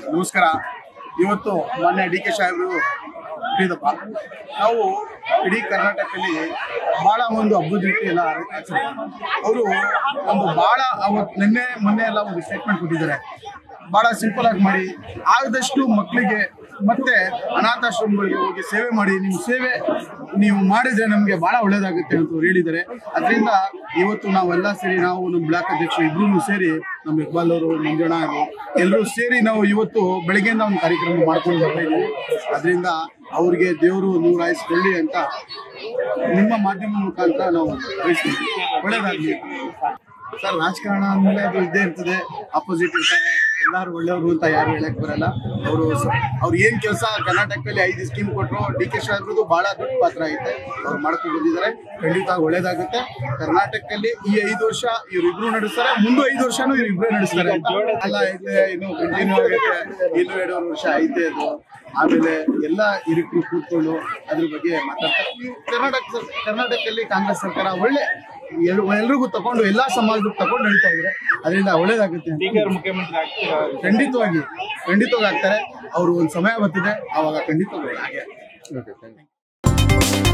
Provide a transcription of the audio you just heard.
ನಮಸ್ಕಾರ ಇವತ್ತು ಮೊನ್ನೆ ಡಿ ಕೆ ಸಾಹೇಬರು ಹುಟ್ಟಿದಪ್ಪ ನಾವು ಇಡೀ ಕರ್ನಾಟಕದಲ್ಲಿ ಬಹಳ ಒಂದು ಹಬ್ಬದ ರೀತಿ ಎಲ್ಲ ಅವರು ಒಂದು ಬಹಳ ಅವತ್ತು ನಿನ್ನೆ ಮೊನ್ನೆ ಎಲ್ಲ ಒಂದು ಸ್ಟೇಟ್ಮೆಂಟ್ ಕೊಟ್ಟಿದ್ದಾರೆ ಬಹಳ ಸಿಂಪಲ್ ಆಗಿ ಮಾಡಿ ಆದಷ್ಟು ಮಕ್ಕಳಿಗೆ ಮತ್ತೆ ಅನಾಥಾಶ್ರಮಗಳಿಗೆ ಹೋಗಿ ಸೇವೆ ಮಾಡಿ ನೀವು ಸೇವೆ ನೀವು ಮಾಡಿದ್ರೆ ನಮಗೆ ಬಹಳ ಒಳ್ಳೇದಾಗುತ್ತೆ ಅಂತ ಅವ್ರು ಹೇಳಿದ್ದಾರೆ ಅದರಿಂದ ಇವತ್ತು ನಾವೆಲ್ಲ ಸೇರಿ ನಾವು ನಮ್ಮ ಬ್ಲಾಕ್ ಅಧ್ಯಕ್ಷರು ಇಬ್ರು ಸೇರಿ ನಮ್ಮ ಇಕ್ಬಾಲ್ ಅವರು ಮಂಜಣ್ಣ ಅವರು ಎಲ್ಲರೂ ಸೇರಿ ನಾವು ಇವತ್ತು ಬೆಳಗ್ಗೆಯಿಂದ ಒಂದು ಕಾರ್ಯಕ್ರಮ ಮಾಡ್ಕೊಂಡು ಬರ್ತಾ ಇದ್ದೀವಿ ಅದರಿಂದ ಅವ್ರಿಗೆ ದೇವರು ನೂರಾಯಿಸ್ಕೊಳ್ಳಿ ಅಂತ ನಿಮ್ಮ ಮಾಧ್ಯಮ ಮುಖಾಂತರ ನಾವು ಬಯಸ್ತೀವಿ ಒಳ್ಳೇದಾಗ್ಲಿ ಸರ್ ರಾಜಕಾರಣ ಅಂದಮೇಲೆ ಅದು ಇದ್ದೇ ಇರ್ತದೆ ಅಪೋಸಿಟ್ ಇರ್ತಾರೆ ಎಲ್ಲರೂ ಒಳ್ಳೆಯವರು ಅಂತ ಯಾರು ಹೇಳಕ್ ಬರಲ್ಲ ಅವರು ಅವ್ರು ಏನ್ ಕೆಲಸ ಕರ್ನಾಟಕದಲ್ಲಿ ಐದು ಸ್ಕೀಮ್ ಕೊಟ್ಟರು ಡಿ ಕೆ ಸಾಹೇಬ್ರದ್ದು ಬಹಳ ದೊಡ್ಡ ಪಾತ್ರ ಐತೆ ಅವ್ರು ಮಾಡ್ಕೊಂಡು ಬಂದಿದ್ದಾರೆ ಖಂಡಿತ ಒಳ್ಳೇದಾಗುತ್ತೆ ಕರ್ನಾಟಕದಲ್ಲಿ ಈ ಐದು ವರ್ಷ ಇವ್ರಿಬ್ರು ನಡೆಸ್ತಾರೆ ಮುಂದೆ ಐದು ವರ್ಷನೂ ಇವ್ರಿಬ್ರೇ ನಡೆಸ್ತಾರೆ ಅಂತ. ಅಲ್ಲ ಐತೆ ಇನ್ನು ಕಂಟಿನ್ಯೂ ಆಗೈತೆ ಇನ್ನು ಎರಡೂವರೆ ವರ್ಷ ಐತೆ ಅದು ಆಮೇಲೆ ಎಲ್ಲ ಹಿರಿಕರು ಕೂತ್ಕೊಂಡು ಅದ್ರ ಬಗ್ಗೆ ಮಾತಾಡ್ತಾರೆ ಈ ಕರ್ನಾಟಕ ಸರ್- ಕರ್ನಾಟಕದಲ್ಲಿ ಕಾಂಗ್ರೆಸ್ ಸರ್ಕಾರ ಒಳ್ಳೆ ಎಲ್- ಎಲ್ರಿಗೂ ತಗೊಂಡು ಎಲ್ಲಾ ಸಮಾಜಕ್ಕೆ ತಗೊಂಡು ನಡೀತಾ ಇದ್ರೆ ಅದರಿಂದ ಒಳ್ಳೇದಾಗುತ್ತೆ ಅಂತ. ಮುಖ್ಯಮಂತ್ರಿ ಆಗ್ತೀರಾ ಖಂಡಿತವಾಗಿ ಖಂಡಿತವಾಗಿ ಆಗ್ತಾರೆ ಅವರು ಒಂದು ಸಮಯ ಬರ್ತಿದೆ ಅವಾಗ ಖಂಡಿತವಾಗಿ ಹಾಗೆ ಓಕೆ ಥ್ಯಾಂಕ್ ಯು